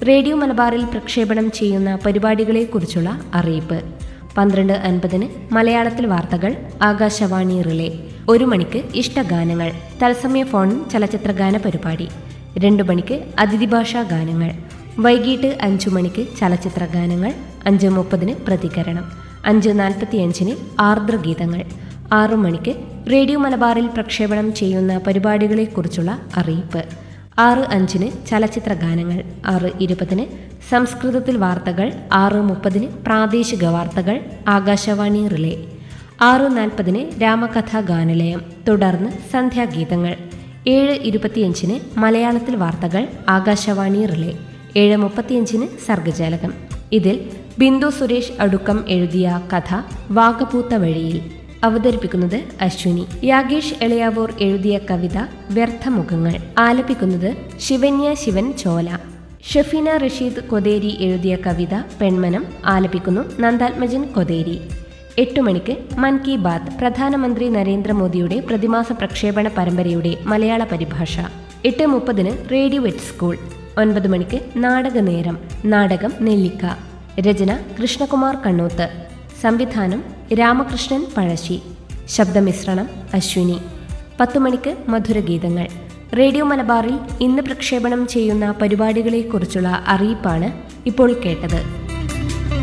radio മലബാറിൽ പ്രക്ഷേപണം ചെയ്യുന്ന പരിപാടികളെക്കുറിച്ചുള്ള അറിയിപ്പ് പന്ത്രണ്ട് അൻപതിന് മലയാളത്തിൽ വാർത്തകൾ ആകാശവാണി റിലേ ഒരു മണിക്ക് ഇഷ്ടഗാനങ്ങൾ തത്സമയ ഫോൺ ചലച്ചിത്രഗാന പരിപാടി രണ്ടു മണിക്ക് അതിഥിഭാഷാ ഗാനങ്ങൾ വൈകിട്ട് അഞ്ചു മണിക്ക് ചലച്ചിത്ര ഗാനങ്ങൾ അഞ്ച് മുപ്പതിന് പ്രതികരണം അഞ്ച് നാൽപ്പത്തിയഞ്ചിന് ആർദ്രഗീതങ്ങൾ ആറു മണിക്ക് റേഡിയോ മലബാറിൽ പ്രക്ഷേപണം ചെയ്യുന്ന പരിപാടികളെക്കുറിച്ചുള്ള അറിയിപ്പ് ആറ് അഞ്ചിന് ചലച്ചിത്ര ഗാനങ്ങൾ ആറ് ഇരുപതിന് സംസ്കൃതത്തിൽ വാർത്തകൾ ആറ് മുപ്പതിന് പ്രാദേശിക വാർത്തകൾ ആകാശവാണി റിലേ ആറ് നാൽപ്പതിന് രാമകഥാ ഗാനലയം തുടർന്ന് സന്ധ്യാഗീതങ്ങൾ ഏഴ് ഇരുപത്തിയഞ്ചിന് മലയാളത്തിൽ വാർത്തകൾ ആകാശവാണി റിലേ ഏഴ് മുപ്പത്തിയഞ്ചിന് സർഗജാലകം ഇതിൽ ബിന്ദു സുരേഷ് അടുക്കം എഴുതിയ കഥ വാഗപൂത്ത വഴിയിൽ അവതരിപ്പിക്കുന്നത് അശ്വിനി യാഗേഷ് എളയാവൂർ എഴുതിയ കവിത വ്യർത്ഥമുഖങ്ങൾ ആലപിക്കുന്നത് ശിവന്യ ശിവൻ ചോല ഷഫീന റഷീദ് കൊതേരി എഴുതിയ കവിത പെൺമനം ആലപിക്കുന്നു നന്ദാത്മജൻ കൊതേരി എട്ട് മണിക്ക് മൻ കി ബാത്ത് പ്രധാനമന്ത്രി നരേന്ദ്രമോദിയുടെ പ്രതിമാസ പ്രക്ഷേപണ പരമ്പരയുടെ മലയാള പരിഭാഷ എട്ട് മുപ്പതിന് റേഡിയോ എറ്റ് സ്കൂൾ ഒൻപത് മണിക്ക് നാടകനേരം നാടകം നെല്ലിക്ക രചന കൃഷ്ണകുമാർ കണ്ണൂത്ത് സംവിധാനം രാമകൃഷ്ണൻ പഴശ്ശി ശബ്ദമിശ്രണം അശ്വിനി പത്തു മണിക്ക് മധുരഗീതങ്ങൾ റേഡിയോ മലബാറിൽ ഇന്ന് പ്രക്ഷേപണം ചെയ്യുന്ന പരിപാടികളെക്കുറിച്ചുള്ള അറിയിപ്പാണ് ഇപ്പോൾ കേട്ടത്